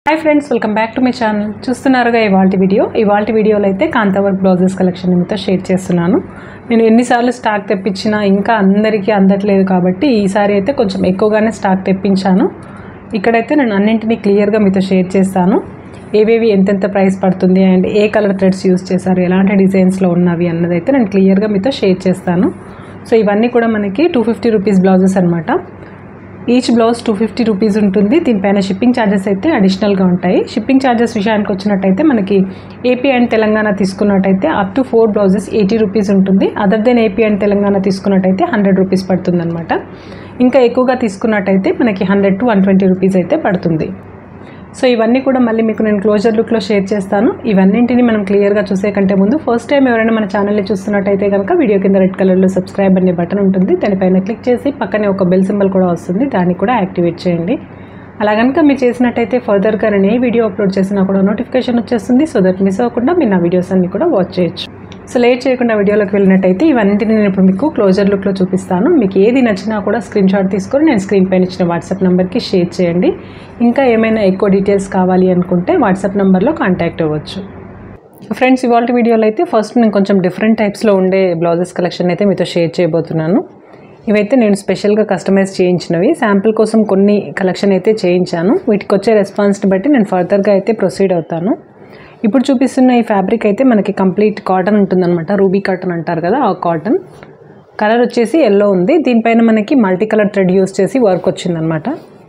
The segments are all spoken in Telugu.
hi friends welcome back to my channel చూస్తున్నారుగా ఇవాళ వీడియో ఇవాళ వీడియోలో అయితే కాంతావర్క్ బ్లౌజెస్ కలెక్షన్ మీతో షేర్ చేస్తున్నాను నేను ఎన్నిసార్లు స్టాక్ తెప్పించినా ఇంకా అందరికీ అందట్లేదు కాబట్టి ఈసారి అయితే కొంచెం ఎక్కువగానే స్టాక్ తెప్పించాను ఇక్కడైతే నేను అన్నింటినీ క్లియర్గా మీతో షేర్ చేస్తాను ఏవేవి ఎంతెంత ప్రైస్ పడుతుంది అండ్ ఏ కలర్ థ్రెడ్స్ యూస్ చేశారు ఎలాంటి డిజైన్స్లో ఉన్నవి అన్నదైతే నేను క్లియర్గా మీతో షేర్ చేస్తాను సో ఇవన్నీ కూడా మనకి టూ ఫిఫ్టీ రూపీస్ బ్లౌజెస్ అనమాట each blouse two fifty rupees ఉంటుంది దీనిపైన షిప్పింగ్ ఛార్జెస్ అయితే అడిషనల్గా ఉంటాయి షిప్పింగ్ ఛార్జెస్ విషయానికి వచ్చినట్టయితే మనకి ఏపీ అండ్ తెలంగాణ తీసుకున్నట్టయితే up to four blouses eighty rupees ఉంటుంది other than AP and Telangana తీసుకున్నట్టయితే హండ్రెడ్ రూపీస్ పడుతుంది అనమాట ఇంకా ఎక్కువగా తీసుకున్నట్టయితే మనకి hundred to one twenty rupees అయితే పడుతుంది సో ఇవన్నీ కూడా మళ్ళీ మీకు నేను క్లోజర్ లుక్లో షేర్ చేస్తాను ఇవన్నింటిని మనం క్లియర్గా చూసే కంటే ముందు ఫస్ట్ టైం ఎవరైనా మన ఛానల్ని చూస్తున్నట్టయితే కనుక వీడియో కింద రెడ్ కలర్లో సబ్స్క్రైబ్ అనే బటన్ ఉంటుంది దానిపైన క్లిక్ చేసి పక్కనే ఒక బెల్ సింబల్ కూడా వస్తుంది దాన్ని కూడా యాక్టివేట్ చేయండి అలా కనుక మీరు చేసినట్టయితే ఫర్దర్గా నేను ఏ వీడియో అప్లోడ్ చేసినా కూడా నోటిఫికేషన్ వచ్చేస్తుంది సో దట్ మిస్ అవ్వకుండా మీరు నా వీడియోస్ అన్ని కూడా వాచ్ చేయొచ్చు సో లేట్ చేయకుండా వీడియోలోకి వెళ్ళినట్టయితే ఇవన్నింటిని నేను ఇప్పుడు మీకు క్లోజర్ లుక్లో చూపిస్తాను మీకు ఏది నచ్చినా కూడా స్క్రీన్ షాట్ తీసుకొని నేను స్క్రీన్ పైన ఇచ్చిన వాట్సాప్ నెంబర్కి షేర్ చేయండి ఇంకా ఏమైనా ఎక్కువ డీటెయిల్స్ కావాలి అనుకుంటే వాట్సాప్ నెంబర్లో కాంటాక్ట్ అవ్వచ్చు ఫ్రెండ్స్ ఇవాళ వీడియోలో అయితే ఫస్ట్ నేను కొంచెం డిఫరెంట్ టైప్స్లో ఉండే బ్లౌజెస్ కలెక్షన్ అయితే మీతో షేర్ చేయబోతున్నాను ఇవైతే నేను స్పెషల్గా కస్టమైజ్ చేయించినవి శాంపుల్ కోసం కొన్ని కలెక్షన్ అయితే చేయించాను వీటికి వచ్చే రెస్పాన్స్ని బట్టి నేను ఫర్దర్గా అయితే ప్రొసీడ్ అవుతాను ఇప్పుడు చూపిస్తున్న ఈ ఫ్యాబ్రిక్ అయితే మనకి కంప్లీట్ కాటన్ ఉంటుందన్నమాట రూబీ కాటన్ అంటారు కదా ఆ కాటన్ కలర్ వచ్చేసి ఎల్లో ఉంది దీనిపైన మనకి మల్టీ కలర్ థ్రెడ్ యూస్ చేసి వర్క్ వచ్చిందనమాట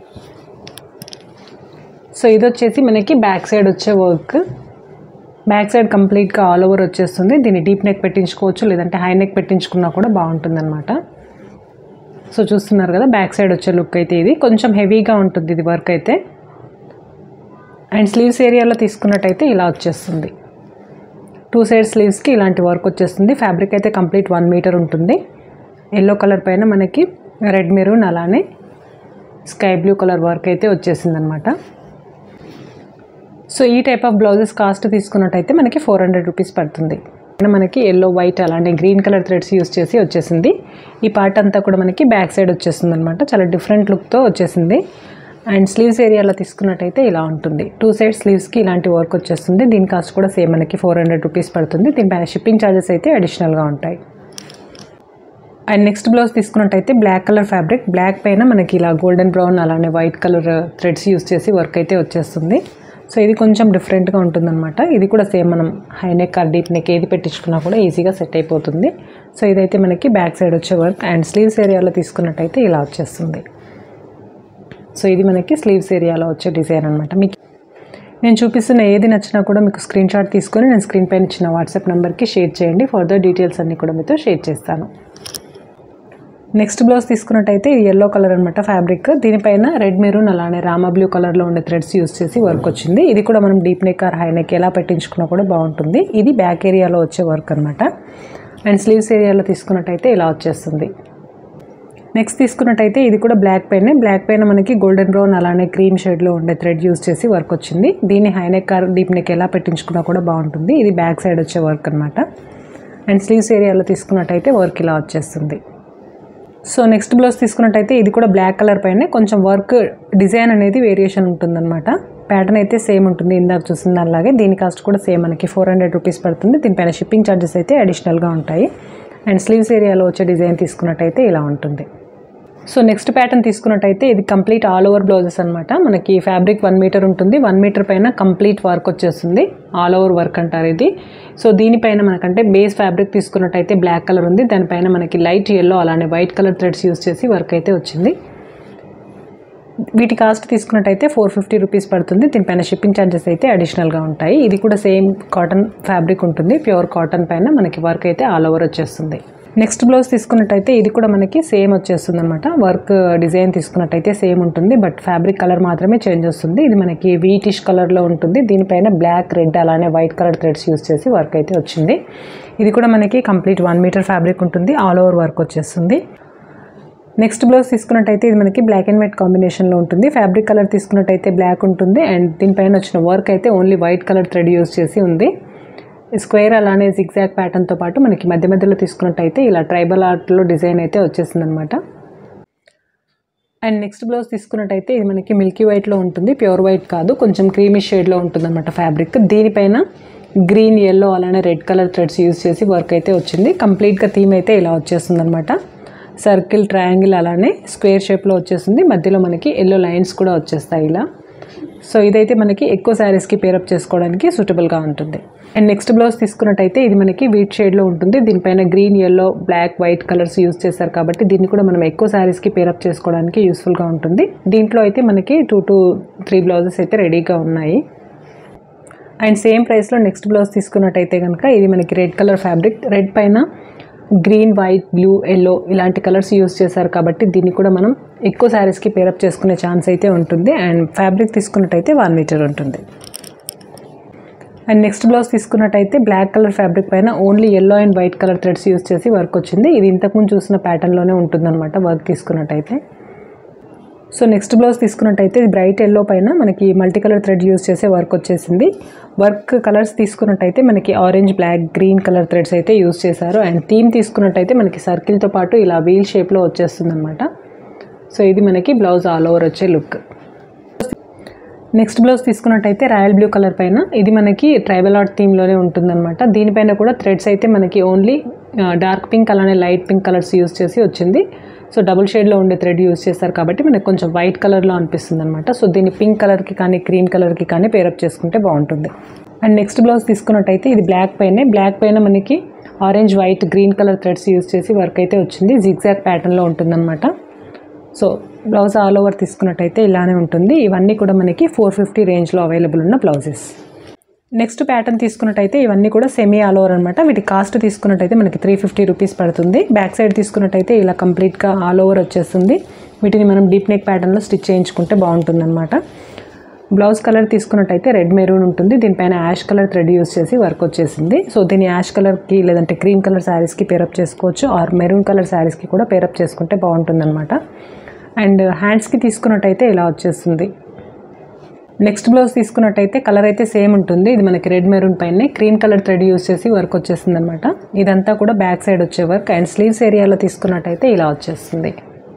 సో ఇది వచ్చేసి మనకి బ్యాక్ సైడ్ వచ్చే వర్క్ బ్యాక్ సైడ్ కంప్లీట్గా ఆల్ ఓవర్ వచ్చేస్తుంది దీన్ని డీప్ నెక్ పెట్టించుకోవచ్చు లేదంటే హై నెక్ పెట్టించుకున్నా కూడా బాగుంటుందన్నమాట సో చూస్తున్నారు కదా బ్యాక్ సైడ్ వచ్చే లుక్ అయితే ఇది కొంచెం హెవీగా ఉంటుంది ఇది వర్క్ అయితే అండ్ స్లీవ్స్ ఏరియాలో తీసుకున్నట్టయితే ఇలా వచ్చేస్తుంది టూ సైడ్ స్లీవ్స్కి ఇలాంటి వర్క్ వచ్చేస్తుంది ఫ్యాబ్రిక్ అయితే కంప్లీట్ వన్ మీటర్ ఉంటుంది ఎల్లో కలర్ పైన మనకి రెడ్ మెరూన్ అలానే స్కై బ్లూ కలర్ వర్క్ అయితే వచ్చేసింది అనమాట సో ఈ టైప్ ఆఫ్ బ్లౌజెస్ కాస్ట్ తీసుకున్నట్టయితే మనకి ఫోర్ హండ్రెడ్ రూపీస్ పడుతుంది మనకి ఎల్లో వైట్ అలానే గ్రీన్ కలర్ థ్రెడ్స్ యూస్ చేసి వచ్చేసింది ఈ పార్ట్ అంతా కూడా మనకి బ్యాక్ సైడ్ వచ్చేసింది అనమాట చాలా డిఫరెంట్ లుక్తో వచ్చేసింది అండ్ స్లీవ్స్ ఏరియాలో తీసుకున్నట్టయితే ఇలా ఉంటుంది టూ సైడ్ స్లీవ్స్కి ఇలాంటి వర్క్ వచ్చేస్తుంది దీని కాస్ట్ కూడా సేమ్ మనకి ఫోర్ హండ్రెడ్ రూపీస్ పడుతుంది దీనిపైన షిప్పింగ్ ఛార్జెస్ అయితే అడిషనల్గా ఉంటాయి అండ్ నెక్స్ట్ బ్లౌజ్ తీసుకున్నట్టయితే బ్లాక్ కలర్ ఫ్యాబ్రిక్ బ్లాక్ పైన మనకి ఇలా గోల్డెన్ బ్రౌన్ అలానే వైట్ కలర్ థ్రెడ్స్ యూస్ చేసి వర్క్ అయితే వచ్చేస్తుంది సో ఇది కొంచెం డిఫరెంట్గా ఉంటుందన్నమాట ఇది కూడా సేమ్ మనం high neck or deep neck ఏది పెట్టించుకున్నా కూడా ఈజీగా సెట్ అయిపోతుంది సో ఇదైతే మనకి బ్యాక్ సైడ్ వచ్చే వర్క్ అండ్ స్లీవ్స్ ఏరియాలో తీసుకున్నట్టయితే ఇలా వచ్చేస్తుంది సో ఇది మనకి స్లీవ్స్ ఏరియాలో వచ్చే డిజైన్ అనమాట మీకు నేను చూపిస్తున్న ఏది నచ్చినా కూడా మీకు స్క్రీన్ షాట్ తీసుకొని నేను స్క్రీన్ పైన ఇచ్చిన వాట్సాప్ నెంబర్కి షేర్ చేయండి ఫర్దర్ డీటెయిల్స్ అన్నీ కూడా మీతో షేర్ చేస్తాను నెక్స్ట్ బ్లౌజ్ తీసుకున్నట్టయితే ఇది ఎల్లో కలర్ అనమాట ఫ్యాబ్రిక్ దీనిపైన రెడ్ మెరూన్ అలానే రామా బ్లూ కలర్లో ఉండే థ్రెడ్స్ యూస్ చేసి వర్క్ వచ్చింది ఇది కూడా మనం deep neck or high neck ఎలా పెట్టించుకున్నా కూడా బాగుంటుంది ఇది బ్యాక్ ఏరియాలో వచ్చే వర్క్ అనమాట అండ్ స్లీవ్స్ ఏరియాలో తీసుకున్నట్టయితే ఇలా వచ్చేస్తుంది నెక్స్ట్ తీసుకున్నట్టయితే ఇది కూడా బ్లాక్ పైన బ్లాక్ పైన మనకి గోల్డెన్ బ్రౌన్ అలానే క్రీమ్ షేడ్లో ఉండే థ్రెడ్ యూస్ చేసి వర్క్ వచ్చింది దీన్ని high neck or deep neck ఎలా పెట్టించుకున్నా కూడా బాగుంటుంది ఇది బ్యాక్ సైడ్ వచ్చే వర్క్ అనమాట అండ్ స్లీవ్స్ ఏరియాలో తీసుకున్నట్టయితే వర్క్ ఇలా వచ్చేస్తుంది సో నెక్స్ట్ బ్లౌజ్ తీసుకున్నట్టయితే ఇది కూడా బ్లాక్ కలర్ పైన కొంచెం వర్క్ డిజైన్ అనేది వేరియేషన్ ఉంటుందన్నమాట ప్యాటర్న్ అయితే సేమ్ ఉంటుంది ఇందాక చూసిన అలాగే దీని కాస్ట్ కూడా సేమ్ మనకి ఫోర్ హండ్రెడ్ రూపీస్ పడుతుంది దీనిపైన షిప్పింగ్ ఛార్జెస్ అయితే అడిషనల్గా ఉంటాయి అండ్ స్లీవ్స్ ఏరియాలో వచ్చే డిజైన్ తీసుకున్నట్టయితే ఇలా ఉంటుంది సో నెక్స్ట్ ప్యాటర్న్ తీసుకున్నట్టయితే ఇది కంప్లీట్ ఆల్ ఓవర్ బ్లౌజెస్ అనమాట మనకి ఫ్యాబ్రిక్ వన్ మీటర్ ఉంటుంది వన్ మీటర్ పైన కంప్లీట్ వర్క్ వచ్చేస్తుంది ఆల్ ఓవర్ వర్క్ అంటారు ఇది సో దీనిపైన మనకంటే బేస్ ఫ్యాబ్రిక్ తీసుకున్నట్టయితే బ్లాక్ కలర్ ఉంది దానిపైన మనకి లైట్ ఎల్లో అలానే వైట్ కలర్ థ్రెడ్స్ యూస్ చేసి వర్క్ అయితే వచ్చింది వీటి కాస్ట్ తీసుకున్నట్టయితే ఫోర్ ఫిఫ్టీ రూపీస్ పడుతుంది దీనిపైన షిప్పింగ్ ఛార్జెస్ అయితే అడిషనల్గా ఉంటాయి ఇది కూడా సేమ్ కాటన్ ఫ్యాబ్రిక్ ఉంటుంది ప్యూర్ కాటన్ పైన మనకి వర్క్ అయితే ఆల్ ఓవర్ వచ్చేస్తుంది నెక్స్ట్ బ్లౌజ్ తీసుకున్నట్టయితే ఇది కూడా మనకి సేమ్ వచ్చేస్తుంది అనమాట వర్క్ డిజైన్ తీసుకున్నట్టయితే సేమ్ ఉంటుంది బట్ ఫ్యాబ్రిక్ కలర్ మాత్రమే చేంజ్ వస్తుంది ఇది మనకి వీటిష్ కలర్లో ఉంటుంది దీనిపైన బ్లాక్ రెడ్ అలానే వైట్ కలర్ థ్రెడ్స్ యూస్ చేసి వర్క్ అయితే వచ్చింది ఇది కూడా మనకి కంప్లీట్ వన్ మీటర్ ఫ్యాబ్రిక్ ఉంటుంది ఆల్ ఓవర్ వర్క్ వచ్చేస్తుంది నెక్స్ట్ బ్లౌజ్ తీసుకున్నట్టయితే ఇది మనకి బ్లాక్ అండ్ వైట్ కాంబినేషన్లో ఉంటుంది ఫ్యాబ్రిక్ కలర్ తీసుకున్నట్టయితే బ్లాక్ ఉంటుంది అండ్ దీనిపైన వచ్చిన వర్క్ అయితే only white colour thread use చేసి ఉంది స్క్వేర్ అలానే జిగ్జాగ్ ప్యాటర్న్తో పాటు మనకి మధ్య మధ్యలో తీసుకున్నట్టయితే ఇలా ట్రైబల్ ఆర్ట్లో డిజైన్ అయితే వచ్చేసింది అనమాట అండ్ నెక్స్ట్ బ్లౌజ్ తీసుకున్నట్టయితే ఇది మనకి మిల్కీ వైట్లో ఉంటుంది ప్యూర్ వైట్ కాదు కొంచెం క్రీమీ షేడ్లో ఉంటుంది అనమాట ఫ్యాబ్రిక్ దీనిపైన గ్రీన్ ఎల్లో అలానే రెడ్ కలర్ థ్రెడ్స్ యూస్ చేసి వర్క్ అయితే వచ్చింది కంప్లీట్గా థీమ్ అయితే ఇలా వచ్చేస్తుంది అనమాట సర్కిల్ ట్రయాంగిల్ అలానే స్క్వేర్ షేప్లో వచ్చేస్తుంది మధ్యలో మనకి ఎల్లో లైన్స్ కూడా వచ్చేస్తాయి ఇలా సో ఇదైతే మనకి ఎక్కువ శారీస్కి పేరప్ చేసుకోవడానికి సూటబుల్గా ఉంటుంది అండ్ నెక్స్ట్ బ్లౌజ్ తీసుకున్నట్టయితే ఇది మనకి వీట్ షేడ్లో ఉంటుంది దీనిపైన green yellow black white colours use చేస్తారు కాబట్టి దీన్ని కూడా మనం ఎక్కువ శారీస్కి పేరప్ చేసుకోవడానికి యూస్ఫుల్గా ఉంటుంది దీంట్లో అయితే మనకి టూ టు త్రీ బ్లౌజెస్ అయితే రెడీగా ఉన్నాయి అండ్ సేమ్ ప్రైస్లో నెక్స్ట్ బ్లౌజ్ తీసుకున్నట్టయితే కనుక ఇది మనకి రెడ్ కలర్ ఫ్యాబ్రిక్ రెడ్ పైన గ్రీన్ వైట్ బ్లూ ఎల్లో ఇలాంటి కలర్స్ యూస్ చేశారు కాబట్టి దీన్ని కూడా మనం ఎక్కువ శారీస్కి పేరప్ చేసుకునే ఛాన్స్ అయితే ఉంటుంది అండ్ ఫ్యాబ్రిక్ తీసుకున్నట్టయితే వన్ మీటర్ ఉంటుంది అండ్ నెక్స్ట్ బ్లౌజ్ తీసుకున్నట్టయితే బ్లాక్ కలర్ ఫ్యాబ్రిక్ పైన only yellow and white colour threads use చేసి వర్క్ వచ్చింది ఇది ఇంతకుముందు చూసిన ప్యాటర్న్లోనే ఉంటుందన్నమాట వర్క్ తీసుకున్నట్టయితే సో నెక్స్ట్ బ్లౌజ్ తీసుకున్నట్టయితే ఇది బ్రైట్ ఎల్లో పైన మనకి మల్టీ కలర్ థ్రెడ్ యూస్ చేసే వర్క్ వచ్చేసింది వర్క్ కలర్స్ తీసుకున్నట్టయితే మనకి orange black green colour threads అయితే యూస్ చేశారు అండ్ థీమ్ తీసుకున్నట్టయితే మనకి సర్కిల్తో పాటు ఇలా వీల్ షేప్లో వచ్చేస్తుంది అనమాట సో ఇది మనకి బ్లౌజ్ ఆల్ ఓవర్ వచ్చే లుక్ నెక్స్ట్ బ్లౌజ్ తీసుకున్నట్టయితే రాయల్ బ్లూ కలర్ పైన ఇది మనకి ట్రైబల్ ఆర్ట్ థీమ్లోనే ఉంటుందన్నమాట దీనిపైన కూడా థ్రెడ్స్ అయితే మనకి ఓన్లీ డార్క్ పింక్ అలానే లైట్ పింక్ కలర్స్ యూస్ చేసి వచ్చింది సో డబుల్ షేడ్లో ఉండే థ్రెడ్ యూస్ చేస్తారు కాబట్టి మనకు కొంచెం వైట్ కలర్లో అనిపిస్తుంది అనమాట సో దీన్ని పింక్ కలర్కి కానీ క్రీమ్ కలర్కి కానీ పేరప్ చేసుకుంటే బాగుంటుంది అండ్ నెక్స్ట్ బ్లౌజ్ తీసుకున్నట్టయితే ఇది బ్లాక్ పైనే బ్లాక్ పైన మనకి orange white green colour threads use చేసి వర్క్ అయితే వచ్చింది జిగ్జాగ్ ప్యాటర్న్లో ఉంటుందన్నమాట సో బ్లౌజ్ ఆల్ ఓవర్ తీసుకున్నట్టయితే ఇలానే ఉంటుంది ఇవన్నీ కూడా మనకి ఫోర్ ఫిఫ్టీ రేంజ్లో అవైలబుల్ ఉన్న బ్లౌజెస్ నెక్స్ట్ ప్యాటర్న్ తీసుకున్నట్టయితే ఇవన్నీ కూడా సెమీ ఆల్ ఓవర్ అనమాట వీటి కాస్ట్ తీసుకున్నట్టయితే మనకి త్రీ ఫిఫ్టీ రూపీస్ పడుతుంది బ్యాక్ సైడ్ తీసుకున్నట్టయితే ఇలా కంప్లీట్గా ఆల్ ఓవర్ వచ్చేస్తుంది వీటిని మనం డీప్ నెక్ ప్యాటర్న్లో స్టిచ్ చేయించుకుంటే బాగుంటుంది అనమాట బ్లౌజ్ కలర్ తీసుకున్నట్టయితే రెడ్ మెరూన్ ఉంటుంది దీనిపైన యాష్ కలర్ థ్రెడ్ యూస్ చేసి వర్క్ వచ్చేసింది సో దీన్ని యాష్ కలర్కి లేదంటే క్రీమ్ కలర్ శారీస్కి పేరప్ చేసుకోవచ్చు ఆర్ మెరూన్ కలర్ శారీస్కి కూడా పేరప్ చేసుకుంటే బాగుంటుంది అనమాట అండ్ హ్యాండ్స్కి తీసుకున్నట్టయితే ఇలా వచ్చేస్తుంది నెక్స్ట్ బ్లౌజ్ తీసుకున్నట్టయితే కలర్ అయితే సేమ్ ఉంటుంది ఇది మనకి రెడ్ మెరూన్ పైన క్రీమ్ కలర్ థ్రెడ్ యూస్ చేసి వర్క్ వచ్చేస్తుంది అనమాట ఇదంతా కూడా బ్యాక్ సైడ్ వచ్చే వర్క్ అండ్ స్లీవ్స్ ఏరియాలో తీసుకున్నట్టయితే ఇలా వచ్చేస్తుంది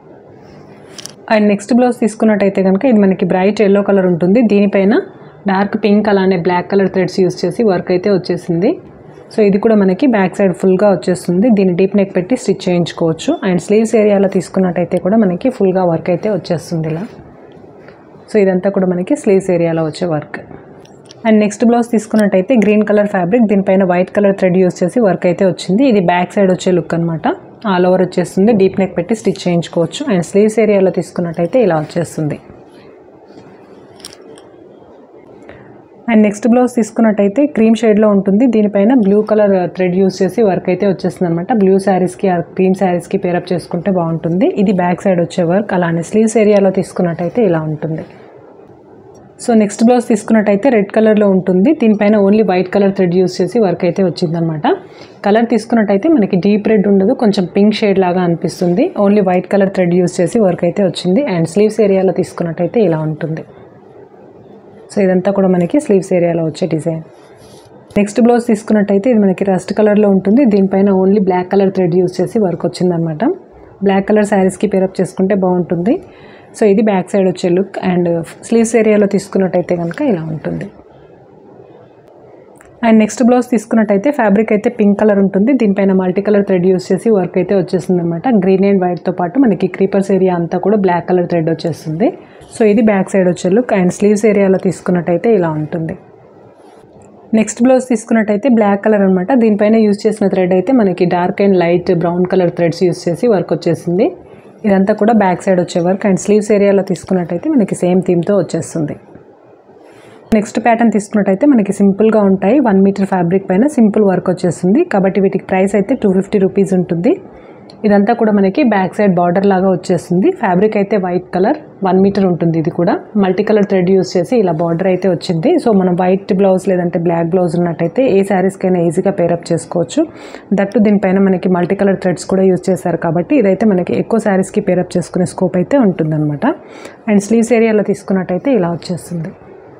అండ్ నెక్స్ట్ బ్లౌజ్ తీసుకున్నట్టయితే కనుక ఇది మనకి బ్రైట్ ఎల్లో కలర్ ఉంటుంది దీనిపైన డార్క్ పింక్ అలానే బ్లాక్ కలర్ థ్రెడ్స్ యూస్ చేసి వర్క్ అయితే వచ్చేసింది సో ఇది కూడా మనకి బ్యాక్ సైడ్ ఫుల్గా వచ్చేస్తుంది దీన్ని డీప్ నెక్ పెట్టి స్టిచ్ చేయించుకోవచ్చు అండ్ స్లీవ్స్ ఏరియాలో తీసుకున్నట్టయితే కూడా మనకి ఫుల్గా వర్క్ అయితే వచ్చేస్తుంది ఇలా సో ఇదంతా కూడా మనకి స్లీవ్స్ ఏరియాలో వచ్చే వర్క్ అండ్ నెక్స్ట్ బ్లౌజ్ తీసుకున్నట్టయితే గ్రీన్ కలర్ ఫ్యాబ్రిక్ దీనిపైన వైట్ కలర్ థ్రెడ్ యూస్ చేసి వర్క్ అయితే వచ్చింది ఇది బ్యాక్ సైడ్ వచ్చే లుక్ అనమాట ఆల్ ఓవర్ వచ్చేస్తుంది డీప్ నెక్ పెట్టి స్టిచ్ చేయించుకోవచ్చు అండ్ స్లీవ్స్ ఏరియాలో తీసుకున్నట్టయితే ఇలా వచ్చేస్తుంది అండ్ నెక్స్ట్ బ్లౌజ్ తీసుకున్నట్టయితే క్రీమ్ షేడ్లో ఉంటుంది దీనిపైన బ్లూ కలర్ థ్రెడ్ యూస్ చేసి వర్క్ అయితే వచ్చేస్తుంది అనమాట బ్లూ శారీస్కి ఆ క్రీమ్ శారీస్కి పేరప్ చేసుకుంటే బాగుంటుంది ఇది బ్యాక్ సైడ్ వచ్చే వర్క్ అలానే స్లీవ్స్ ఏరియాలో తీసుకున్నట్టయితే ఇలా ఉంటుంది సో నెక్స్ట్ బ్లౌజ్ తీసుకున్నట్టయితే రెడ్ కలర్లో ఉంటుంది దీనిపైన only white colour thread use చేసి వర్క్ అయితే వచ్చిందనమాట కలర్ తీసుకున్నట్టయితే మనకి డీప్ రెడ్ ఉండదు కొంచెం పింక్ షేడ్ లాగా అనిపిస్తుంది only white colour thread use చేసి వర్క్ అయితే వచ్చింది అండ్ స్లీవ్స్ ఏరియాలో తీసుకున్నట్టయితే ఇలా ఉంటుంది సో ఇదంతా కూడా మనకి స్లీవ్స్ ఏరియాలో వచ్చే డిజైన్ నెక్స్ట్ బ్లౌజ్ తీసుకున్నట్టయితే ఇది మనకి రస్ట్ కలర్లో ఉంటుంది దీనిపైన only black colour thread use చేసి వర్క్ వచ్చిందనమాట బ్లాక్ కలర్ శారీస్కి పేరప్ చేసుకుంటే బాగుంటుంది సో ఇది బ్యాక్ సైడ్ వచ్చే లుక్ అండ్ స్లీవ్స్ ఏరియాలో తీసుకున్నట్టయితే కనుక ఇలా ఉంటుంది అండ్ నెక్స్ట్ బ్లౌజ్ తీసుకున్నట్టయితే ఫ్యాబ్రిక్ అయితే పింక్ కలర్ ఉంటుంది దీనిపైన మల్టీ కలర్ థ్రెడ్ యూస్ చేసి వర్క్ అయితే వచ్చేస్తుంది అనమాట గ్రీన్ అండ్ వైట్తో పాటు మనకి క్రీపర్స్ ఏరియా అంతా కూడా బ్లాక్ కలర్ థ్రెడ్ వచ్చేస్తుంది సో ఇది బ్యాక్ సైడ్ వచ్చే లుక్ అండ్ స్లీవ్స్ ఏరియాలో తీసుకున్నట్టయితే ఇలా ఉంటుంది నెక్స్ట్ బ్లౌజ్ తీసుకున్నట్టయితే బ్లాక్ కలర్ అనమాట దీనిపైన యూస్ చేసిన థ్రెడ్ అయితే మనకి dark and light brown colour threads use చేసి వర్క్ వచ్చేసింది ఇదంతా కూడా బ్యాక్ సైడ్ వచ్చే వర్క్ అండ్ స్లీవ్స్ ఏరియాలో తీసుకున్నట్టయితే మనకి సేమ్ థీమ్తో వచ్చేస్తుంది నెక్స్ట్ ప్యాటర్న్ తీసుకున్నట్టయితే మనకి సింపుల్గా ఉంటాయి వన్ మీటర్ ఫ్యాబ్రిక్ పైన సింపుల్ వర్క్ వచ్చేస్తుంది కాబట్టి వీటికి ప్రైస్ అయితే టూ ఫిఫ్టీ రూపీస్ ఉంటుంది ఇదంతా కూడా మనకి బ్యాక్ సైడ్ బార్డర్ లాగా వచ్చేస్తుంది ఫ్యాబ్రిక్ అయితే వైట్ కలర్ వన్ మీటర్ ఉంటుంది ఇది కూడా మల్టీ కలర్ థ్రెడ్ యూస్ చేసి ఇలా బార్డర్ అయితే వచ్చింది సో మనం వైట్ బ్లౌజ్ లేదంటే బ్లాక్ బ్లౌజ్ ఉన్నట్టయితే ఏ శారీస్కైనా ఈజీగా పేరప్ చేసుకోవచ్చు దట్టు దీనిపైన మనకి మల్టీ కలర్ థ్రెడ్స్ కూడా యూస్ చేశారు కాబట్టి ఇదైతే మనకి ఎక్కువ శారీస్కి పేరప్ చేసుకునే స్కోప్ అయితే ఉంటుందన్నమాట అండ్ స్లీవ్స్ ఏరియాలో తీసుకున్నట్టయితే ఇలా వచ్చేస్తుంది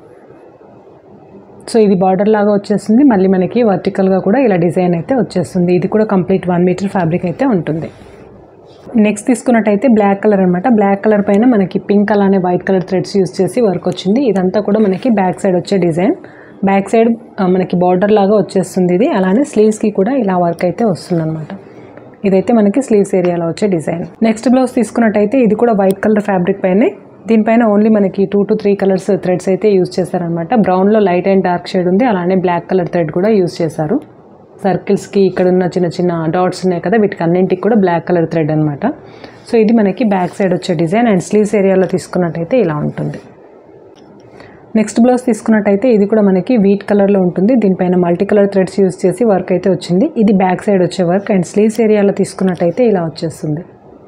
సో ఇది బార్డర్ లాగా వచ్చేస్తుంది మళ్ళీ మనకి వర్టికల్గా కూడా ఇలా డిజైన్ అయితే వచ్చేస్తుంది ఇది కూడా కంప్లీట్ వన్ మీటర్ ఫ్యాబ్రిక్ అయితే ఉంటుంది నెక్స్ట్ తీసుకున్నట్టయితే బ్లాక్ కలర్ అనమాట బ్లాక్ కలర్ పైన మనకి పింక్ అలానే వైట్ కలర్ థ్రెడ్స్ యూస్ చేసి వర్క్ వచ్చింది ఇదంతా కూడా మనకి బ్యాక్ సైడ్ వచ్చే డిజైన్ బ్యాక్ సైడ్ ఆ, మనకి బార్డర్ లాగా వచ్చేస్తుంది ఇది అలానే స్లీవ్స్కి కూడా ఇలా వర్క్ అయితే వస్తుంది అనమాట ఇదైతే మనకి స్లీవ్స్ ఏరియాలో వచ్చే డిజైన్ నెక్స్ట్ బ్లౌజ్ తీసుకున్నట్టయితే ఇది కూడా వైట్ కలర్ ఫ్యాబ్రిక్ పైనే దీనిపైన ఓన్లీ మనకి two to three colours threads అయితే యూస్ చేశారనమాట బ్రౌన్లో లైట్ అండ్ డార్క్ షేడ్ ఉంది అలానే బ్లాక్ కలర్ థ్రెడ్ కూడా యూస్ చేశారు సర్కిల్స్కి ఇక్కడ ఉన్న చిన్న చిన్న డాట్స్ ఉన్నాయి కదా వీటికి అన్నింటికి కూడా బ్లాక్ కలర్ థ్రెడ్ అనమాట సో ఇది మనకి బ్యాక్ సైడ్ వచ్చే డిజైన్ అండ్ స్లీవ్స్ ఏరియాలో తీసుకున్నట్టయితే ఇలా ఉంటుంది నెక్స్ట్ బ్లౌజ్ తీసుకున్నట్టయితే ఇది కూడా మనకి వీట్ కలర్లో ఉంటుంది దీనిపైన మల్టీ కలర్ థ్రెడ్స్ యూస్ చేసి వర్క్ అయితే వచ్చింది ఇది బ్యాక్ సైడ్ వచ్చే వర్క్ అండ్ స్లీవ్స్ ఏరియాలో తీసుకున్నట్టయితే ఇలా వచ్చేస్తుంది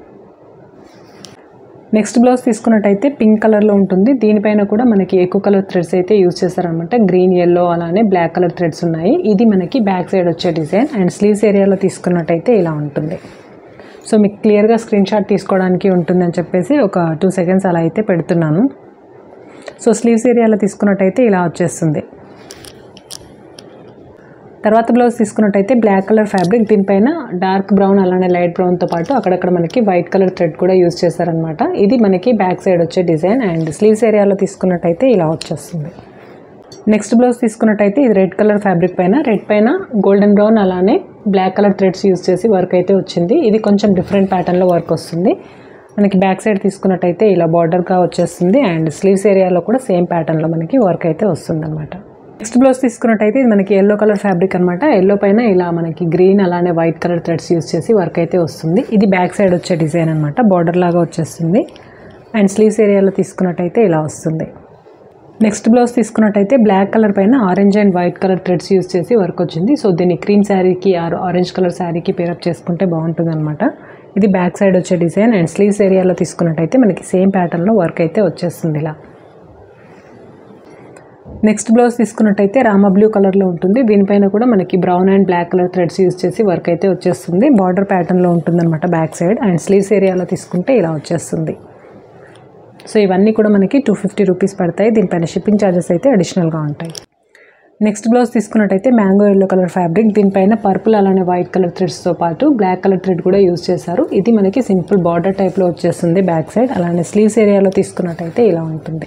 నెక్స్ట్ బ్లౌజ్ తీసుకున్నట్టయితే పింక్ కలర్లో ఉంటుంది దీనిపైన కూడా మనకి ఎక్కువ కలర్ థ్రెడ్స్ అయితే యూస్ చేశారనమాట గ్రీన్ ఎల్లో అలానే బ్లాక్ కలర్ థ్రెడ్స్ ఉన్నాయి ఇది మనకి బ్యాక్ సైడ్ వచ్చే డిజైన్ అండ్ స్లీవ్స్ ఏరియాలో తీసుకున్నట్టయితే ఇలా ఉంటుంది సో మీకు క్లియర్గా స్క్రీన్ షాట్ తీసుకోవడానికి ఉంటుందని చెప్పేసి ఒక టూ సెకండ్స్ అలా అయితే పెడుతున్నాను సో స్లీవ్స్ ఏరియాలో తీసుకున్నట్టయితే ఇలా వచ్చేస్తుంది తర్వాత బ్లౌజ్ తీసుకున్నట్టయితే బ్లాక్ కలర్ ఫ్యాబ్రిక్ దీనిపైన డార్క్ బ్రౌన్ అలానే లైట్ బ్రౌన్తో పాటు అక్కడక్కడ మనకి వైట్ కలర్ థ్రెడ్ కూడా యూస్ చేశారనమాట ఇది మనకి బ్యాక్ సైడ్ వచ్చే డిజైన్ అండ్ స్లీవ్స్ ఏరియాలో తీసుకున్నట్టయితే ఇలా వచ్చేస్తుంది నెక్స్ట్ బ్లౌజ్ తీసుకున్నట్టయితే ఇది రెడ్ కలర్ ఫ్యాబ్రిక్ పైన రెడ్ పైన గోల్డెన్ బ్రౌన్ అలానే బ్లాక్ కలర్ థ్రెడ్స్ యూస్ చేసి వర్క్ అయితే వచ్చింది ఇది కొంచెం డిఫరెంట్ ప్యాటర్న్లో వర్క్ వస్తుంది మనకి బ్యాక్ సైడ్ తీసుకున్నట్టయితే ఇలా బార్డర్గా వచ్చేస్తుంది అండ్ స్లీవ్స్ ఏరియాలో కూడా సేమ్ ప్యాటర్న్లో మనకి వర్క్ అయితే వస్తుంది అనమాట నెక్స్ట్ బ్లౌజ్ తీసుకున్నట్టయితే ఇది మనకి ఎల్లో కలర్ ఫ్యాబ్రిక్ అనమాట ఎల్లో పైన ఇలా మనకి గ్రీన్ అలానే వైట్ కలర్ థ్రెడ్స్ యూస్ చేసి వర్క్ అయితే వస్తుంది ఇది బ్యాక్ సైడ్ వచ్చే డిజైన్ అనమాట బార్డర్ లాగా వచ్చేస్తుంది అండ్ స్లీవ్స్ ఏరియాలో తీసుకున్నట్టయితే ఇలా వస్తుంది నెక్స్ట్ బ్లౌజ్ తీసుకున్నట్టయితే బ్లాక్ కలర్ పైన orange and white colour threads use చేసి వర్క్ వచ్చింది సో దీన్ని క్రీమ్ శారీకి ఆర్ ఆరెంజ్ కలర్ శారీకి పేరప్ చేసుకుంటే బాగుంటుంది అనమాట ఇది బ్యాక్ సైడ్ వచ్చే డిజైన్ అండ్ స్లీవ్స్ ఏరియాలో తీసుకున్నట్టయితే మనకి సేమ్ ప్యాటర్న్లో వర్క్ అయితే వచ్చేస్తుంది ఇలా నెక్స్ట్ బ్లౌజ్ తీసుకున్నట్టయితే రామ బ్లూ కలర్లో ఉంటుంది దీనిపైన కూడా మనకి brown and black colour threads use చేసి వర్క్ అయితే వచ్చేస్తుంది బార్డర్ ప్యాటర్న్లో ఉంటుందన్నమాట బ్యాక్ సైడ్ అండ్ స్లీవ్స్ ఏరియాలో తీసుకుంటే ఇలా వచ్చేస్తుంది సో ఇవన్నీ కూడా మనకి టూ ఫిఫ్టీ రూపీస్ పడతాయి దీనిపైన షిప్పింగ్ ఛార్జెస్ అయితే అడిషనల్గా ఉంటాయి నెక్స్ట్ బ్లౌజ్ తీసుకున్నట్టయితే మ్యాంగో ఎల్లో కలర్ ఫ్యాబ్రిక్ దీనిపైన పర్పుల్ అలానే వైట్ కలర్ థ్రెడ్స్తో పాటు బ్లాక్ కలర్ థ్రెడ్ కూడా యూజ్ చేశారు ఇది మనకి సింపుల్ బార్డర్ టైప్లో వచ్చేస్తుంది బ్యాక్ సైడ్ అలానే స్లీవ్స్ ఏరియాలో తీసుకున్నట్టయితే ఇలా ఉంటుంది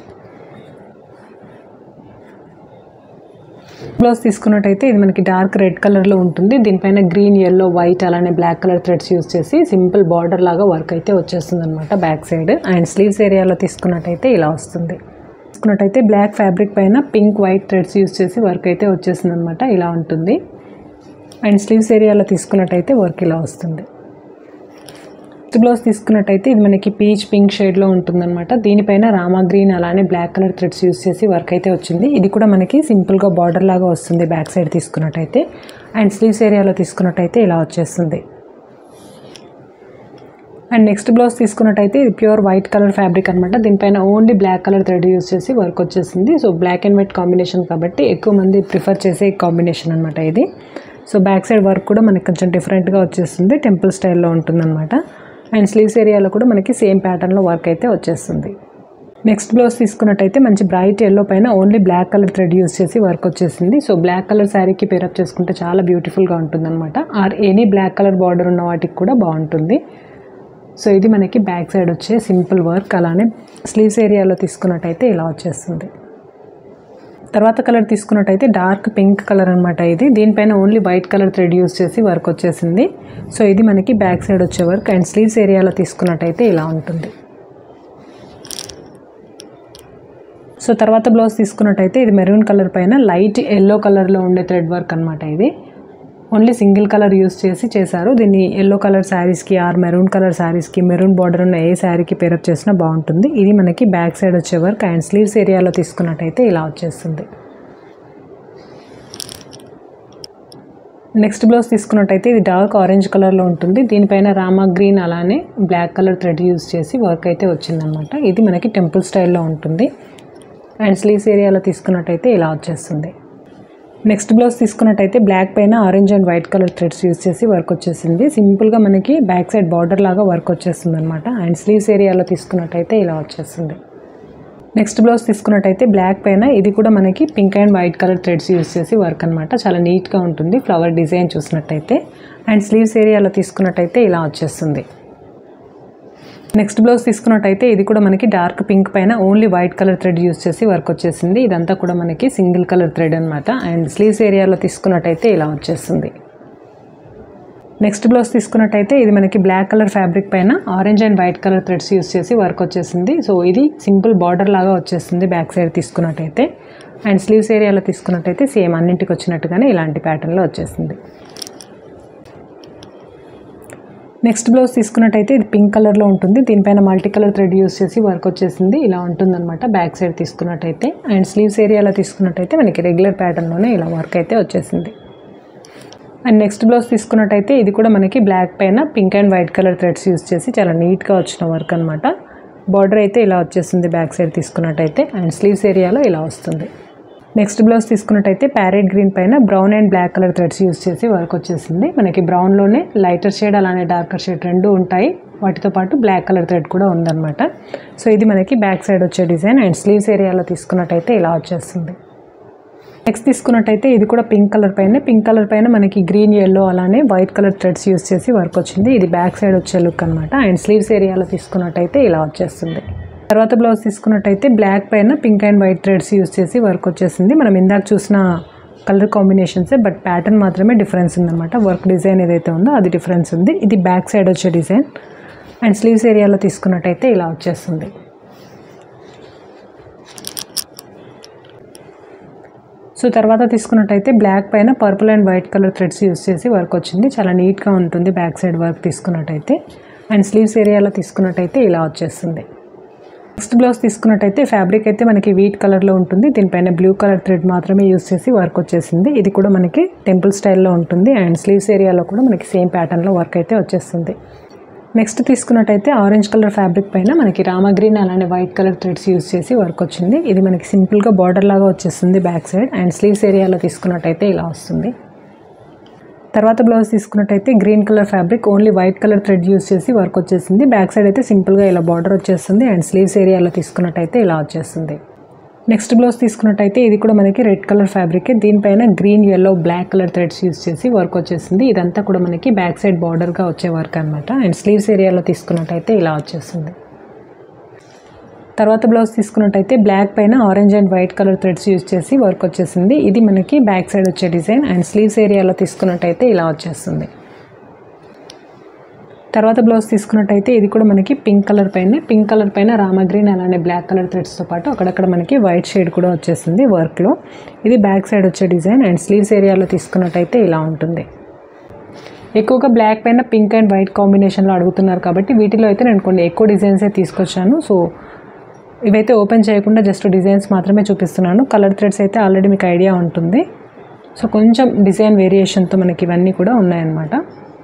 బ్లౌజ్ తీసుకున్నట్టయితే ఇది మనకి డార్క్ రెడ్ కలర్లో ఉంటుంది దీనిపైన గ్రీన్ ఎల్లో వైట్ అలానే బ్లాక్ కలర్ థ్రెడ్స్ యూస్ చేసి సింపుల్ బార్డర్ లాగా వర్క్ అయితే వచ్చేస్తుంది అనమాట బ్యాక్ సైడ్ అండ్ స్లీవ్స్ ఏరియాలో తీసుకున్నట్టయితే ఇలా వస్తుంది తీసుకున్నట్టయితే బ్లాక్ ఫ్యాబ్రిక్ పైన పింక్ వైట్ థ్రెడ్స్ యూస్ చేసి వర్క్ అయితే వచ్చేస్తుంది అనమాట ఇలా ఉంటుంది అండ్ స్లీవ్స్ ఏరియాలో తీసుకున్నట్టయితే వర్క్ ఇలా వస్తుంది నెక్స్ట్ బ్లౌజ్ తీసుకున్నట్టయితే ఇది మనకి పీచ్ పింక్ షేడ్లో ఉంటుందన్నమాట దీనిపైన రామా గ్రీన్ అలానే బ్లాక్ కలర్ థ్రెడ్స్ యూస్ చేసి వర్క్ అయితే వచ్చింది ఇది కూడా మనకి సింపుల్గా బార్డర్ లాగా వస్తుంది బ్యాక్ సైడ్ తీసుకున్నట్టయితే అండ్ స్లీవ్స్ ఏరియాలో తీసుకున్నట్టయితే ఇలా వచ్చేస్తుంది అండ్ నెక్స్ట్ బ్లౌజ్ తీసుకున్నట్టయితే ఇది ప్యూర్ వైట్ కలర్ ఫ్యాబ్రిక్ అనమాట దీనిపైన only black colour thread use చేసి వర్క్ వచ్చేసింది so black and white combination కాబట్టి ఎక్కువ మంది ప్రిఫర్ చేసే కాంబినేషన్ అనమాట ఇది సో బ్యాక్ సైడ్ వర్క్ కూడా మనకి కొంచెం డిఫరెంట్గా వచ్చేస్తుంది టెంపుల్ స్టైల్లో ఉంటుందన్నమాట అండ్ స్లీవ్స్ ఏరియాలో కూడా మనకి సేమ్ ప్యాటర్న్లో వర్క్ అయితే వచ్చేస్తుంది నెక్స్ట్ బ్లౌజ్ తీసుకున్నట్టయితే మంచి బ్రైట్ ఎల్లో పైన only black colour thread use చేసి వర్క్ వచ్చేసింది సో బ్లాక్ కలర్ శారీకి పేరప్ చేసుకుంటే చాలా బ్యూటిఫుల్గా ఉంటుందన్నమాట or any black colour border ఉన్న వాటికి కూడా బాగుంటుంది సో ఇది మనకి బ్యాక్ సైడ్ వచ్చే సింపుల్ వర్క్ అలానే స్లీవ్స్ ఏరియాలో తీసుకున్నట్టయితే ఇలా వచ్చేస్తుంది తర్వాత కలర్ తీసుకున్నట్టయితే డార్క్ పింక్ కలర్ అనమాట ఇది దీనిపైన only white colour thread use చేసి వర్క్ వచ్చేసింది సో ఇది మనకి బ్యాక్ సైడ్ వచ్చే వర్క్ అండ్ స్లీవ్స్ ఏరియాలో తీసుకున్నట్టయితే ఇలా ఉంటుంది సో తర్వాత బ్లౌజ్ తీసుకున్నట్టయితే ఇది మెరూన్ కలర్ పైన లైట్ ఎల్లో కలర్లో ఉండే థ్రెడ్ వర్క్ అనమాట ఇది ఓన్లీ సింగిల్ కలర్ యూస్ చేసి చేశారు దీన్ని ఎల్లో కలర్ శారీస్కి ఆర్ మెరూన్ కలర్ శారీస్కి మెరూన్ బార్డర్ ఉన్న ఏ శారీకి పేరప్ చేసినా బాగుంటుంది ఇది మనకి బ్యాక్ సైడ్ వచ్చే వర్క్ అండ్ స్లీవ్స్ ఏరియాలో తీసుకున్నట్టయితే ఇలా వచ్చేస్తుంది నెక్స్ట్ బ్లౌజ్ తీసుకున్నట్టయితే ఇది డార్క్ ఆరెంజ్ కలర్లో ఉంటుంది దీనిపైన రామా గ్రీన్ అలానే బ్లాక్ కలర్ థ్రెడ్ యూస్ చేసి వర్క్ అయితే వచ్చిందనమాట ఇది మనకి టెంపుల్ స్టైల్లో ఉంటుంది అండ్ స్లీవ్స్ ఏరియాలో తీసుకున్నట్టయితే ఇలా వచ్చేస్తుంది నెక్స్ట్ బ్లౌజ్ తీసుకున్నట్టయితే బ్లాక్ పైన orange and white colour threads use చేసి వర్క్ వచ్చేసింది సింపుల్గా మనకి బ్యాక్ సైడ్ బార్డర్ లాగా వర్క్ వచ్చేస్తుంది అనమాట అండ్ స్లీవ్స్ ఏరియాలో తీసుకున్నట్టయితే ఇలా వచ్చేస్తుంది నెక్స్ట్ బ్లౌజ్ తీసుకున్నట్టయితే బ్లాక్ పైన ఇది కూడా మనకి pink and white colour threads use చేసి వర్క్ అనమాట చాలా నీట్గా ఉంటుంది ఫ్లవర్ డిజైన్ చూసినట్టయితే అండ్ స్లీవ్స్ ఏరియాలో తీసుకున్నట్టయితే ఇలా వచ్చేస్తుంది నెక్స్ట్ బ్లౌజ్ తీసుకున్నట్టయితే ఇది కూడా మనకి డార్క్ పింక్ పైన only white colour thread use చేసి వర్క్ వచ్చేసింది ఇదంతా కూడా మనకి సింగిల్ కలర్ థ్రెడ్ అనమాట అండ్ స్లీవ్స్ ఏరియాలో తీసుకున్నట్టయితే ఇలా వచ్చేస్తుంది నెక్స్ట్ బ్లౌజ్ తీసుకున్నట్టయితే ఇది మనకి బ్లాక్ కలర్ ఫ్యాబ్రిక్ పైన orange and white colour threads use చేసి వర్క్ వచ్చేసింది సో ఇది సింపుల్ బార్డర్ లాగా వచ్చేస్తుంది బ్యాక్ సైడ్ తీసుకున్నట్టయితే అండ్ స్లీవ్స్ ఏరియాలో తీసుకున్నట్టయితే సేమ్ అన్నింటికి వచ్చినట్టుగానే ఇలాంటి ప్యాటర్న్లో వచ్చేసింది నెక్స్ట్ బ్లౌజ్ తీసుకున్నట్టయితే ఇది పింక్ కలర్లో ఉంటుంది దీనిపైన మల్టీ కలర్ థ్రెడ్ యూస్ చేసి వర్క్ వచ్చేసింది ఇలా ఉంటుందన్నమాట బ్యాక్ సైడ్ తీసుకున్నట్టయితే అండ్ స్లీవ్స్ ఏరియాలో తీసుకున్నట్టయితే మనకి రెగ్యులర్ ప్యాటర్న్లోనే ఇలా వర్క్ అయితే వచ్చేసింది అండ్ నెక్స్ట్ బ్లౌజ్ తీసుకున్నట్టయితే ఇది కూడా మనకి బ్లాక్ పైన pink and white colour threads use చేసి చాలా నీట్గా వచ్చిన వర్క్ అనమాట బార్డర్ అయితే ఇలా వచ్చేస్తుంది బ్యాక్ సైడ్ తీసుకున్నట్టయితే అండ్ స్లీవ్స్ ఏరియాలో ఇలా వస్తుంది నెక్స్ట్ బ్లౌజ్ తీసుకున్నట్టయితే ప్యారెట్ గ్రీన్ పైన brown and black colour threads use చేసి వర్క్ వచ్చేసింది మనకి బ్రౌన్లోనే లైటర్ షేడ్ అలానే డార్కర్ షేడ్ రెండు ఉంటాయి వాటితో పాటు బ్లాక్ కలర్ థ్రెడ్ కూడా ఉందన్నమాట సో ఇది మనకి బ్యాక్ సైడ్ వచ్చే డిజైన్ అండ్ స్లీవ్స్ ఏరియాలో తీసుకున్నట్టయితే ఇలా వచ్చేస్తుంది నెక్స్ట్ తీసుకున్నట్టయితే ఇది కూడా పింక్ కలర్ పైన పింక్ కలర్ పైన మనకి గ్రీన్ ఎల్లో అలానే వైట్ కలర్ థ్రెడ్స్ యూస్ చేసి వర్క్ వచ్చింది ఇది బ్యాక్ సైడ్ వచ్చే లుక్ అనమాట అండ్ స్లీవ్స్ ఏరియాలో తీసుకున్నట్టయితే ఇలా వచ్చేస్తుంది తర్వాత బ్లౌజ్ తీసుకున్నట్టయితే బ్లాక్ పైన pink and white threads use చేసి వర్క్ వచ్చేసింది మనం ఇందాక చూసిన కలర్ కాంబినేషన్సే బట్ ప్యాటర్న్ మాత్రమే డిఫరెన్స్ ఉందన్నమాట వర్క్ డిజైన్ ఏదైతే ఉందో అది డిఫరెన్స్ ఉంది ఇది బ్యాక్ సైడ్ వచ్చే డిజైన్ అండ్ స్లీవ్స్ ఏరియాలో తీసుకున్నట్టయితే ఇలా వచ్చేస్తుంది సో తర్వాత తీసుకున్నట్టయితే బ్లాక్ పైన purple and white colour threads use చేసి వర్క్ వచ్చింది చాలా నీట్గా ఉంటుంది బ్యాక్ సైడ్ వర్క్ తీసుకున్నట్టయితే అండ్ స్లీవ్స్ ఏరియాలో తీసుకున్నట్టయితే ఇలా వచ్చేస్తుంది నెక్స్ట్ బ్లౌజ్ తీసుకున్నట్టయితే ఫ్యాబ్రిక్ అయితే మనకి వీట్ కలర్లో ఉంటుంది దీనిపైన బ్లూ కలర్ థ్రెడ్ మాత్రమే యూస్ చేసి వర్క్ వచ్చేసింది ఇది కూడా మనకి టెంపుల్ స్టైల్లో ఉంటుంది అండ్ స్లీవ్స్ ఏరియాలో కూడా మనకి సేమ్ ప్యాటర్న్లో వర్క్ అయితే వచ్చేస్తుంది నెక్స్ట్ తీసుకున్నట్టయితే ఆరెంజ్ కలర్ ఫ్యాబ్రిక్ పైన మనకి రామ గ్రీన్ అలానే వైట్ కలర్ థ్రెడ్స్ యూస్ చేసి వర్క్ వచ్చింది ఇది మనకి సింపుల్గా బార్డర్ లాగా వచ్చేస్తుంది బ్యాక్ సైడ్ అండ్ స్లీవ్స్ ఏరియాలో తీసుకున్నట్టయితే ఇలా వస్తుంది తర్వాత బ్లౌజ్ తీసుకున్నట్టయితే green colour fabric only white colour thread use చేసి వర్క్ వచ్చేసింది బ్యాక్ సైడ్ అయితే సింపుల్గా ఇలా బార్డర్ వచ్చేస్తుంది అండ్ స్లీవ్స్ ఏరియాలో తీసుకున్నట్టయితే ఇలా వచ్చేస్తుంది నెక్స్ట్ బ్లౌజ్ తీసుకున్నట్టయితే ఇది కూడా మనకి రెడ్ కలర్ ఫ్యాబ్రిక్ దీనిపైన green yellow black colour threads use చేసి వర్క్ వచ్చేసింది ఇదంతా కూడా మనకి బ్యాక్ సైడ్ బార్డర్గా వచ్చే వర్క్ అనమాట అండ్ స్లీవ్స్ ఏరియాలో తీసుకున్నట్టయితే ఇలా వచ్చేస్తుంది తర్వాత బ్లౌజ్ తీసుకున్నట్టయితే బ్లాక్ పైన orange and white colour threads use చేసి వర్క్ వచ్చేసింది ఇది మనకి బ్యాక్ సైడ్ వచ్చే డిజైన్ అండ్ స్లీవ్స్ ఏరియాలో తీసుకున్నట్టయితే ఇలా వచ్చేస్తుంది తర్వాత బ్లౌజ్ తీసుకున్నట్టయితే ఇది కూడా మనకి పింక్ కలర్ పైన పింక్ కలర్ పైన రామ గ్రీన్ అలానే బ్లాక్ కలర్ థ్రెడ్స్తో పాటు అక్కడక్కడ మనకి వైట్ షేడ్ కూడా వచ్చేసింది వర్క్లో ఇది బ్యాక్ సైడ్ వచ్చే డిజైన్ అండ్ స్లీవ్స్ ఏరియాలో తీసుకున్నట్టయితే ఇలా ఉంటుంది ఎక్కువగా బ్లాక్ పైన పింక్ అండ్ వైట్ కాంబినేషన్లో అడుగుతున్నారు కాబట్టి వీటిలో అయితే నేను కొన్ని ఎక్కువ డిజైన్సే తీసుకొచ్చాను సో ఇవైతే ఓపెన్ చేయకుండా జస్ట్ డిజైన్స్ మాత్రమే చూపిస్తున్నాను కలర్ థ్రెడ్స్ అయితే ఆల్రెడీ మీకు ఐడియా ఉంటుంది సో కొంచెం డిజైన్ వేరియేషన్తో మనకి ఇవన్నీ కూడా ఉన్నాయన్నమాట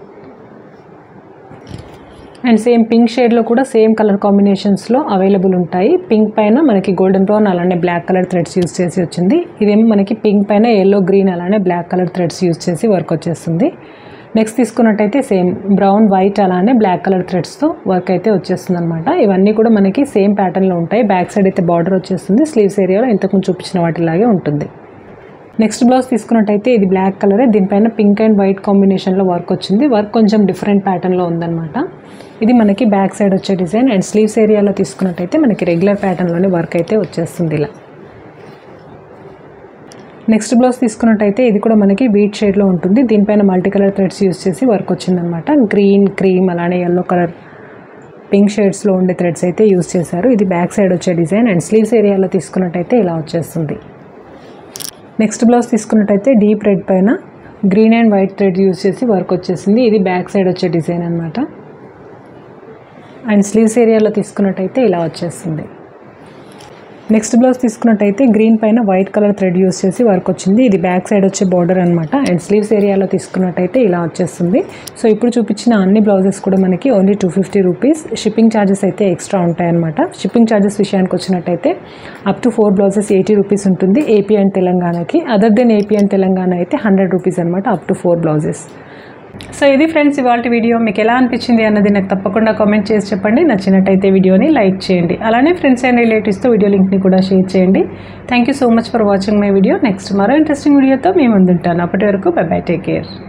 అండ్ సేమ్ పింక్ షేడ్లో కూడా సేమ్ కలర్ కాంబినేషన్స్లో అవైలబుల్ ఉంటాయి పింక్ పైన మనకి గోల్డెన్ బ్రౌన్ అలానే బ్లాక్ కలర్ థ్రెడ్స్ యూస్ చేసి వచ్చింది ఇదేమో మనకి పింక్ పైన ఎల్లో గ్రీన్ అలానే బ్లాక్ కలర్ థ్రెడ్స్ యూస్ చేసి వర్క్ వచ్చేస్తుంది నెక్స్ట్ తీసుకున్నట్టయితే సేమ్ బ్రౌన్ వైట్ అలానే బ్లాక్ కలర్ థ్రెడ్స్తో వర్క్ అయితే వచ్చేస్తుంది అనమాట ఇవన్నీ కూడా మనకి సేమ్ ప్యాటర్న్లో ఉంటాయి బ్యాక్ సైడ్ అయితే బార్డర్ వచ్చేస్తుంది స్లీవ్స్ ఏరియాలో ఇంతకు చూపించిన వాటిలాగే ఉంటుంది నెక్స్ట్ బ్లౌజ్ తీసుకున్నట్టయితే ఇది బ్లాక్ కలరే దీనిపైన పింక్ అండ్ వైట్ కాంబినేషన్లో వర్క్ వచ్చింది వర్క్ కొంచెం డిఫరెంట్ ప్యాటర్న్లో ఉందన్నమాట ఇది మనకి బ్యాక్ సైడ్ వచ్చే డిజైన్ అండ్ స్లీవ్స్ ఏరియాలో తీసుకున్నట్టయితే మనకి రెగ్యులర్ ప్యాటర్న్లోనే వర్క్ అయితే వచ్చేస్తుంది ఇలా నెక్స్ట్ బ్లౌజ్ తీసుకున్నట్టయితే ఇది కూడా మనకి వీట్ షేడ్లో ఉంటుంది దీనిపైన మల్టీ కలర్ థ్రెడ్స్ యూస్ చేసి వర్క్ వచ్చిందనమాట గ్రీన్ క్రీమ్ అలానే ఎల్లో కలర్ పింక్ షేడ్స్లో ఉండే థ్రెడ్స్ అయితే యూస్ చేశారు ఇది బ్యాక్ సైడ్ వచ్చే డిజైన్ అండ్ స్లీవ్స్ ఏరియాలో తీసుకున్నట్టయితే ఇలా వచ్చేస్తుంది నెక్స్ట్ బ్లౌజ్ తీసుకున్నట్టయితే డీప్ రెడ్ పైన green and white thread use చేసి వర్క్ వచ్చేసింది ఇది బ్యాక్ సైడ్ వచ్చే డిజైన్ అనమాట అండ్ స్లీవ్స్ ఏరియాలో తీసుకున్నట్టయితే ఇలా వచ్చేస్తుంది నెక్స్ట్ బ్లౌజ్ తీసుకున్నట్టయితే గ్రీన్ పైన వైట్ కలర్ థ్రెడ్ యూస్ చేసి వర్క్ వచ్చింది ఇది బ్యాక్ సైడ్ వచ్చే బార్డర్ అనమాట అండ్ స్లీవ్స్ ఏరియాలో తీసుకున్నట్టయితే ఇలా వచ్చేస్తుంది సో ఇప్పుడు చూపించిన అన్ని బ్లౌజెస్ కూడా మనకి only two fifty rupees shipping charges అయితే ఎక్స్ట్రా ఉంటాయన్నమాట షిప్పింగ్ ఛార్జెస్ విషయానికి వచ్చినట్టయితే up to four blouses eighty rupees ఉంటుంది ఏపీ అండ్ తెలంగాణకి other than AP and Telangana అయితే హండ్రెడ్ రూపీస్ అనమాట up to four blouses so ఇది ఫ్రెండ్స్ ఇవాళ వీడియో మీకు ఎలా అనిపించింది అన్నది నాకు తప్పకుండా కామెంట్ చేసి చెప్పండి నచ్చినట్టయితే వీడియోని లైక్ చేయండి అలానే ఫ్రెండ్స్ అండ్ రిలేటివ్స్తో వీడియో లింక్ని కూడా షేర్ చేయండి thank you so much for watching my video next మరో ఇంట్రెస్టింగ్ వీడియోతో మేము ముందుంటాను అప్పటి వరకు బై బై టేక్ కేర్